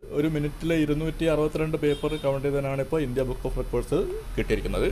ഒരു മിനിറ്റിൽ ഇരുന്നൂറ്റി അറുപത്തിരണ്ട് പേപ്പർ കൗണ്ട് ചെയ്തതിനാണ് ഇപ്പോൾ ഇന്ത്യ ബുക്ക് ഓഫ് റെക്കോർഡ്സ് കിട്ടിയിരിക്കുന്നത്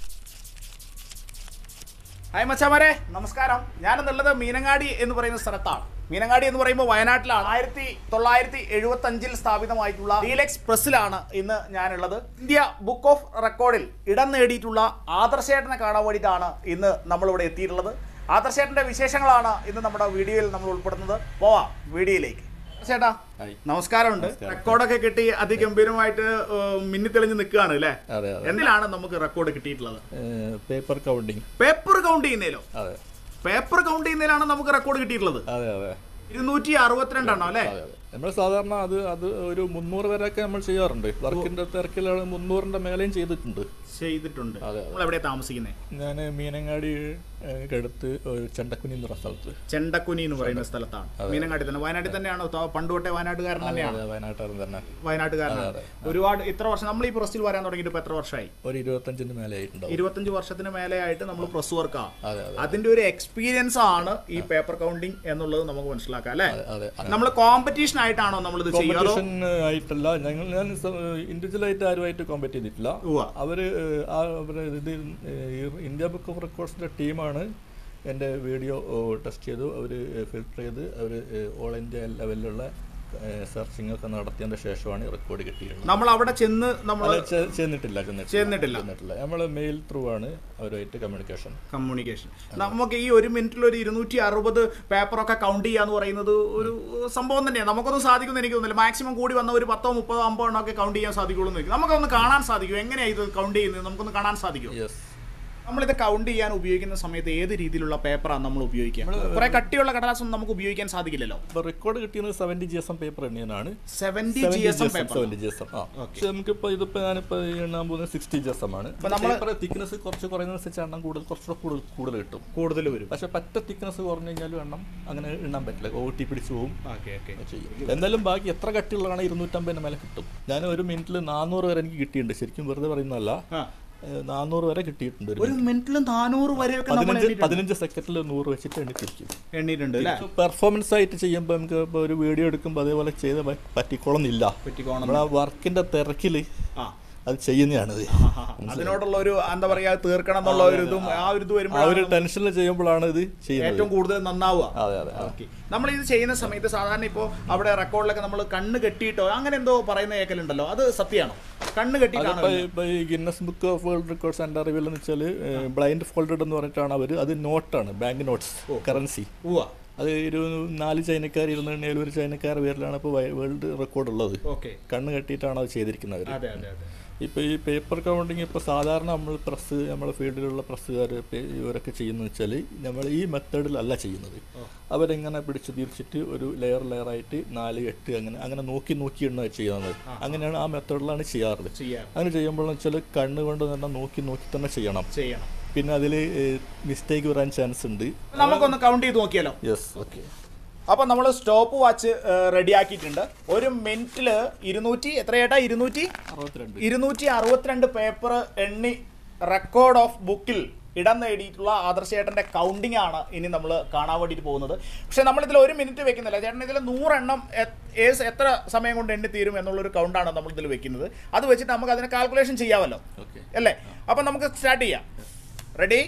ഹായ് മച്ചാമാരെ നമസ്കാരം ഞാനെന്നുള്ളത് മീനങ്ങാടി എന്ന് പറയുന്ന സ്ഥലത്താണ് മീനങ്ങാടി എന്ന് പറയുമ്പോൾ വയനാട്ടിലാണ് ആയിരത്തി തൊള്ളായിരത്തി എഴുപത്തി അഞ്ചിൽ സ്ഥാപിതമായിട്ടുള്ള ഡീലക്സ് പ്രസ്സിലാണ് ഇന്ന് ഞാനുള്ളത് ഇന്ത്യ ബുക്ക് ഓഫ് റെക്കോർഡിൽ ഇടം നേടിയിട്ടുള്ള ആദർശേട്ടനെ കാണാൻ വേണ്ടിയിട്ടാണ് ഇന്ന് നമ്മളിവിടെ എത്തിയിട്ടുള്ളത് ആദർശേട്ടന്റെ വിശേഷങ്ങളാണ് ഇന്ന് നമ്മുടെ വീഡിയോയിൽ നമ്മൾ ഉൾപ്പെടുന്നത് പോവാം വീഡിയോയിലേക്ക് ചേട്ടാ ഹായ്. നമസ്കാരമുണ്ട് റെക്കോർഡൊക്കെ കിട്ടി അതിഗംഭീരമായിട്ട് ഏഹ്, മിന്നിത്തെളിഞ്ഞ് നിൽക്കുകയാണ് അല്ലേ അതെ അതെ എന്തിലാണ് നമുക്ക് റെക്കോർഡ് കിട്ടിയിട്ടുള്ളത് പേപ്പർ കൗണ്ടിങ് പേപ്പർ കൗണ്ട് ചെയ്യുന്നതിലോ അതെ പേപ്പർ കൗണ്ട് ചെയ്യുന്നതിലാണ് നമുക്ക് റെക്കോർഡ് കിട്ടിയിട്ടുള്ളത് അതെ അതെ ഇരുന്നൂറ്റി അറുപത്തിരണ്ടാണോ അല്ലേ അതെ അതെ നമ്മൾ സാധാരണ അത് അത് ഒരു മുന്നൂറ് വരെയൊക്കെ നമ്മൾ ചെയ്യാറുണ്ട് വർക്കിന്റെ തിരക്കിലാണ് മുന്നൂറിന്റെ മേലെയും ചെയ്തിട്ടുണ്ട് ചെയ്തിട്ടുണ്ട് അതെ, നമ്മൾ എവിടെയാ താമസിക്കുന്നത് ഞാൻ മീനങ്ങാടി ഏഹ്, അടുത്ത് ഒരു ചെണ്ടക്കുനി എന്ന് പറഞ്ഞ സ്ഥലത്ത് ചെണ്ടക്കുനി എന്ന് പറയുന്ന സ്ഥലത്താണ് മീനങ്ങാടി തന്നെ വയനാട്ടിൽ തന്നെയാണോ ത- പണ്ട് തൊട്ടേ വയനാട്ടുകാരൻ തന്നെയാണ് അതെ വയനാട്ടുകാരൻ തന്നെ വയനാട്ടുകാരനാണ് ഒരുപാട് ഇത്ര വർഷം നമ്മൾ ഈ പ്രസ്സിൽ വരാൻ തുടങ്ങിയിട്ട് ഇപ്പൊ എത്ര വർഷമായി ഒരു ഇരുപത്തഞ്ചിന് മേലെ ആയിട്ടുണ്ടാവും ഇരുപത്തഞ്ച് വർഷത്തിന് മേലെ ആയിട്ട് നമ്മൾ പ്രസ് വർക്കാണ് അതെ അതെ അതിന്റെ ഒരു എക്സ്പീരിയൻസ് ആണ് ഈ പേപ്പർ കൗണ്ടിങ് എന്നുള്ളത് നമുക്ക് മനസ്സിലാക്കാം അല്ലേ അതെ നമ്മൾ കോമ്പറ്റീഷൻ ആയിട്ടാണോ നമ്മൾ ഇത് ചെയ്യുക അതോ കോമ്പറ്റീഷൻ ആയിട്ടല്ല ഞങ്ങൾ ഞാൻ ഇൻഡിവിജ്വൽ ആയിട്ട് ആരുമായിട്ട് കോമ്പറ്റ് ചെയ്തിട്ടില്ല ഉവ്വ. അവര് ഏഹ്, ആ അവര് ഇത് ഏഹ്, ഇന്ത്യ ബുക്ക് ഓഫ് റെക്കോർഡ്സിന്റെ ടീമാണ് എൻ്റെ വീഡിയോ ടെസ്റ്റ് ചെയ്തു അവർ ഫിൽട്ടർ ചെയ്ത് അവർ ഓൾ ഇന്ത്യ ലെവലിലുള്ള സെർച്ചിങ് ഒക്കെ നടത്തിയതിന്റെ ശേഷമാണ് റെക്കോർഡ് കിട്ടിയിട്ടുള്ളത് നമ്മൾ അവിടെ ചെന്ന് നമ്മൾ അല്ല, ചെ- ചെന്നിട്ടില്ല ചെന്നിട്ടില്ല ചെന്നിട്ടില്ല. ചെന്നിട്ടില്ല നമ്മൾ മെയിൽ ത്രൂ ആണ് അവരുമായിട്ട് കമ്മ്യൂണിക്കേഷൻ കമ്മ്യൂണിക്കേഷൻ നമുക്ക് ഈ ഒരു മിനിറ്റിൽ ഒരു ഇരുന്നൂറ്റി അറുപത് പേപ്പറൊക്കെ കൗണ്ട് ചെയ്യാന്ന് പറയുന്നത് ഒരു സംഭവം തന്നെയാണ് നമുക്കൊന്നും സാധിക്കുമെന്ന് എനിക്ക് തോന്നുന്നില്ല മാക്സിമം കൂടി വന്ന ഒരു പത്തോ മുപ്പതോ അമ്പതോ എണ്ണമൊക്കെ കൗണ്ട് ചെയ്യാൻ സാധിക്കുള്ളൂ എന്ന് എനിക്ക് നമുക്കൊന്ന് കാണാൻ സാധിക്കും എങ്ങനെയാണ് ഇത് കൗണ്ട് ചെയ്യുന്നത് നമുക്കൊന്ന് കാണാൻ സാധിക്കും യെസ് നമ്മളിത് കൗണ്ട് ചെയ്യാൻ ഉപയോഗിക്കുന്ന സമയത്ത് ഏത് രീതിയിലുള്ള പേപ്പറാണ് നമ്മൾ ഉപയോഗിക്കുക കുറെ കട്ടിയുള്ള കടലാസൊന്നും നമുക്ക് ഉപയോഗിക്കാൻ സാധിക്കില്ലല്ലോ ഇപ്പോൾ റെക്കോർഡ് കിട്ടിയത് seventy G S M paper എണ്ണിയതാണ് seventy G S M paper seventy G S M ആ പക്ഷെ നമുക്കിപ്പോൾ ഇതിപ്പോൾ ഞാനിപ്പോൾ എണ്ണാൻ പോകുന്നത് സിക്സ്റ്റി ജി എസ് എം ആണ് പേപ്പർ തിക്നെസ് കുറച്ച് കുറയുന്നതനുസരിച്ച് എണ്ണം കൂടുതൽ കുറച്ചുകൂടെ കൂടുതൽ കൂടുതൽ കിട്ടും കൂടുതൽ വരും പക്ഷെ പറ്റ തിക്നെസ് കുറഞ്ഞു കഴിഞ്ഞാലും എണ്ണം അങ്ങനെ എണ്ണാൻ പറ്റില്ല ഓട്ടി പിടിച്ചു പോകും ഓക്കെ ഓക്കെ ചെയ്യും എന്തായാലും ബാക്കി എത്ര കട്ടിയുള്ളതാണ് ഇരുന്നൂറ്റമ്പതിന് മേലെ കിട്ടും ഞാൻ ഒരു മിനിറ്റിൽ നാനൂറ് വരെ എനിക്ക് കിട്ടിയിട്ടുണ്ട് ശരിക്കും വെറുതെ പറയുന്നതല്ല ആ ഏഹ് നാനൂറ് വരെ കിട്ടിയിട്ടുണ്ട് ഒരു ഒരു മിനിറ്റിൽ നാനൂറ് വരെയൊക്കെ നമ്മൾ പതിനഞ്ച് പതിനഞ്ച് സെക്കൻഡിൽ നൂറ് വെച്ചിട്ട് എണ്ണിത്തിരിക്കും എണ്ണീട്ടുണ്ട് അല്ലേ പെർഫോമൻസ് ആയിട്ട് ചെയ്യുമ്പോൾ നമുക്ക് ഇപ്പോൾ ഒരു വീഡിയോ എടുക്കുമ്പോൾ അതേപോലെ ചെയ്ത് പ- പറ്റിക്കോളന്നില്ല പറ്റിക്കോണം നമ്മൾ ആ വർക്കിന്റെ തിരക്കിൽ ആ അത് ചെയ്യുന്നതാണിത് ആഹാ. അതിനോടുള്ള ഒരു എന്താ പറയാ തീർക്കണം എന്നുള്ള ഒരു ഇതും ആ ഒരു ഇത് ആ വരുമ്പോൾ ഒരു ടെൻഷനിൽ ചെയ്യുമ്പോഴാണ് ഇത് ചെയ്യുന്നത് ഏറ്റവും കൂടുതൽ നന്നാവുക അതെ അതെ ഓക്കെ നമ്മൾ ഇത് ചെയ്യുന്ന സമയത്ത് സാധാരണ ഇപ്പോൾ അവിടെ റെക്കോർഡിലൊക്കെ നമ്മൾ കണ്ണ് കെട്ടിയിട്ടോ അങ്ങനെ എന്തോ പറയുന്ന കേൾക്കലുണ്ടല്ലോ അത് സത്യമാണോ കണ്ണ് കെട്ടിയിട്ടാണോ അതിപ്പോ ഇപ്പൊ ഈ Guinness book of world records എൻ്റെ അറിവിൽ എന്ന് വെച്ചാൽ ബ്ലൈൻഡ് ഫോൾഡഡ് എന്ന് പറഞ്ഞിട്ടാണ് അവർ അത് നോട്ടാണ് ബാങ്ക് നോട്ട്സ് കറൻസി ഉവ്വ അത് ഒരു നാല് ചൈനക്കാർ ഇരുന്നുണ്ടെങ്കിൽ ഒരു ചൈനക്കാരുടെ പേരിലാണ് ഇപ്പോൾ വേൾഡ് റെക്കോർഡ് ഉള്ളത് ഓക്കെ കണ്ണ് കെട്ടിയിട്ടാണ് അത് ചെയ്തിരിക്കുന്നത് അവർ അതെ അതെ അതെ ഇപ്പോൾ ഈ പേപ്പർ കൗണ്ടിങ് ഇപ്പോൾ സാധാരണ നമ്മൾ പ്രസ് നമ്മുടെ ഫീൽഡിലുള്ള പ്രസ്സുകാർ ഇവരൊക്കെ ചെയ്യുന്നത് വെച്ചാൽ നമ്മൾ ഈ മെത്തേഡിലല്ല ചെയ്യുന്നത് അവരെങ്ങനെ പിടിച്ച് തിരിച്ചിട്ട് ഒരു ലെയർ ലെയറായിട്ട് നാല് എട്ട് അങ്ങനെ അങ്ങനെ നോക്കി നോക്കിയാണ് ചെയ്യുന്നത് അങ്ങനെയാണ് ആ മെത്തേഡിലാണ് ചെയ്യാറുള്ളത് ചെയ്യാം അങ്ങനെ ചെയ്യുമ്പോഴെന്ന് വെച്ചാൽ കണ്ണ് കൊണ്ട് തന്നെ നോക്കി നോക്കി തന്നെ ചെയ്യണം ചെയ്യണം പിന്നെ അതിൽ മിസ്റ്റേക്ക് വരാൻ ചാൻസ് ഉണ്ട് നമുക്കൊന്ന് കൗണ്ട് ചെയ്ത് നോക്കിയാലോ യെസ് ഓക്കെ അപ്പൊ നമ്മൾ സ്റ്റോപ്പ് വാച്ച് റെഡി ആക്കിയിട്ടുണ്ട് ഒരു മിനിറ്റിൽ ഇരുന്നൂറ്റി എത്രയേട്ടാ ഇരുന്നൂറ്റി അറുപത്തിരണ്ട് ഇരുന്നൂറ്റി അറുപത്തിരണ്ട് പേപ്പർ എണ്ണി റെക്കോർഡ് ഓഫ് ബുക്കിൽ ഇടം നേടിയിട്ടുള്ള ആദർശേട്ടന്റെ കൗണ്ടിങ് ആണ് ഇനി നമ്മൾ കാണാൻ വേണ്ടിയിട്ട് പോകുന്നത് പക്ഷെ നമ്മളിതിൽ ഒരു മിനിറ്റ് വെക്കുന്നില്ല ചേട്ടൻ ഇതിൽ നൂറെണ്ണം എ- ഏസ് എത്ര സമയം കൊണ്ട് എണ്ണി തീരും എന്നുള്ളൊരു കൗണ്ടാണ് നമ്മൾ ഇതിൽ വെക്കുന്നത് അത് വെച്ചിട്ട് നമുക്ക് അതിന് കാൽക്കുലേഷൻ ചെയ്യാമല്ലോ ഓക്കെ അല്ലേ അപ്പം നമുക്ക് സ്റ്റാർട്ട് ചെയ്യാം ready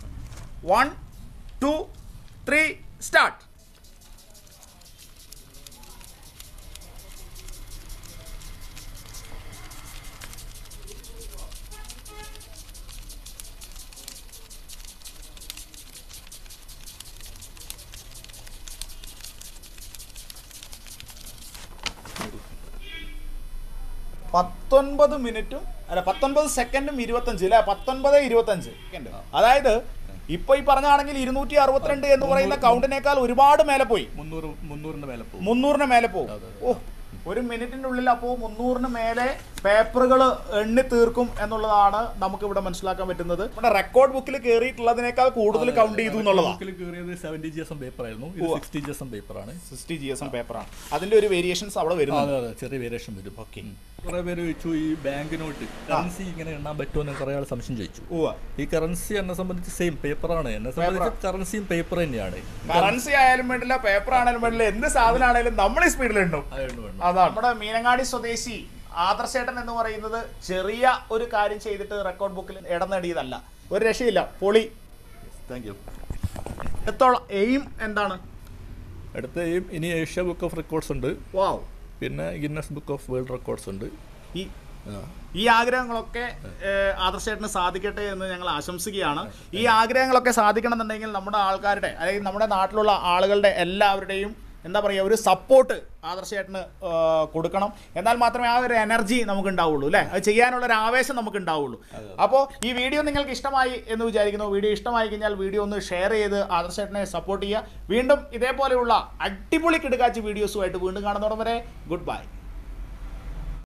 one two three start പത്തൊൻപത് മിനിറ്റും അല്ല പത്തൊൻപത് സെക്കൻഡും ഇരുപത്തഞ്ച് അല്ലെ പത്തൊൻപത് ഇരുപത്തഞ്ച് സെക്കൻഡ് അതായത് ഇപ്പൊ ഈ പറഞ്ഞാണെങ്കിൽ ഇരുന്നൂറ്റി അറുപത്തിരണ്ട് എന്ന് പറയുന്ന കൗണ്ടിനേക്കാൾ ഒരുപാട് മേലെ പോയി മുന്നൂറ് മുന്നൂറിൻ്റെ മേലെ പോകും മുന്നൂറിന് മേലെ പോകും ഓ ഒരു മിനിറ്റിന്റെ ഉള്ളിൽ അപ്പോൾ മുന്നൂറിന് മേലെ പേപ്പറുകൾ എണ്ണി തീർക്കും എന്നുള്ളതാണ് നമുക്ക് ഇവിടെ മനസ്സിലാക്കാൻ പറ്റുന്നത് നമ്മുടെ റെക്കോർഡ് ബുക്കിൽ കയറിയിട്ടുള്ളതിനേക്കാൾ കൂടുതൽ കൗണ്ട് ചെയ്തു എന്നുള്ളതാണ് ബുക്കിൽ കയറിയത് seventy G S M paper ആയിരുന്നു ഇത് സിക്സ്റ്റി ജി എസ് എം പേപ്പറാണ് സിക്സ്റ്റി ജി എസ് എം പേപ്പറാണ് അതിന്റെ ഒരു വേരിയേഷൻസ് അവിടെ വരുന്നു അതെ അതെ ചെറിയ വേരിയേഷൻ വരും ഓക്കെ കുറെ പേര് ചോദിച്ചു ഈ ബാങ്ക് നോട്ട് കറൻസി ഇങ്ങനെ എണ്ണാൻ പറ്റുമോ എന്ന് കുറെ ആൾ സംശയം ചോദിച്ചു ഉവ്വ ഈ കറൻസി എന്നെ സംബന്ധിച്ച് സെയിം പേപ്പറാണ് എന്നെ സംബന്ധിച്ച് കറൻസിയും പേപ്പർ തന്നെയാണ് കറൻസി ആയാലും വേണ്ടില്ല പേപ്പർ ആണെങ്കിലും വേണ്ടില്ല എന്ത് സാധനമാണെങ്കിലും നമ്മൾ ഈ സ്പീഡിലുണ്ടോ അതുകൊണ്ട് വേണം അതാണ് നമ്മുടെ മീനങ്ങാടി സ്വദേശി ആദർശേട്ടൻ എന്ന് പറയുന്നത് ചെറിയ ഒരു കാര്യം ചെയ്തിട്ട് റെക്കോർഡ് ബുക്കിൽ ഇടം നേടിയതല്ല ഒരു രക്ഷയില്ല പൊളി താങ്ക് യു എത്തോളം എയിം എന്താണ് അടുത്ത ഈ ഇനി ഏഷ്യ ബുക്ക് ഓഫ് റെക്കോർഡ്സ് ഉണ്ട് വാവ് പിന്നെ Guinness book of world records ഉണ്ട് ഈ ആ. ഈ ആഗ്രഹങ്ങളൊക്കെ ഏഹ്, ആദർശേട്ടന് സാധിക്കട്ടെ എന്ന് ഞങ്ങൾ ആശംസിക്കുകയാണ് ഈ ആഗ്രഹങ്ങളൊക്കെ സാധിക്കണം എന്നുണ്ടെങ്കിൽ നമ്മുടെ ആൾക്കാരുടെ അല്ലെങ്കിൽ നമ്മുടെ നാട്ടിലുള്ള ആളുകളുടെ എല്ലാവരുടെയും എന്താ പറയുക ഒരു സപ്പോർട്ട് ആദർശേട്ടന് ഏഹ്, കൊടുക്കണം എന്നാൽ മാത്രമേ ആ ഒരു എനർജി നമുക്ക് ഉണ്ടാവുള്ളൂ അല്ലേ അത് ചെയ്യാനുള്ള ഒരു ആവേശം നമുക്ക് ഉണ്ടാവുള്ളൂ അപ്പോൾ ഈ വീഡിയോ നിങ്ങൾക്ക് ഇഷ്ടമായി എന്ന് വിചാരിക്കുന്നു വീഡിയോ ഇഷ്ടമായി കഴിഞ്ഞാൽ വീഡിയോ ഒന്ന് ഷെയർ ചെയ്ത് ആദർശേട്ടനെ സപ്പോർട്ട് ചെയ്യുക വീണ്ടും ഇതേപോലെയുള്ള അടിപൊളി കിടക്കാച്ചി വീഡിയോസുമായിട്ട് വീണ്ടും കാണുന്നതോടെ വരെ ഗുഡ് ബൈ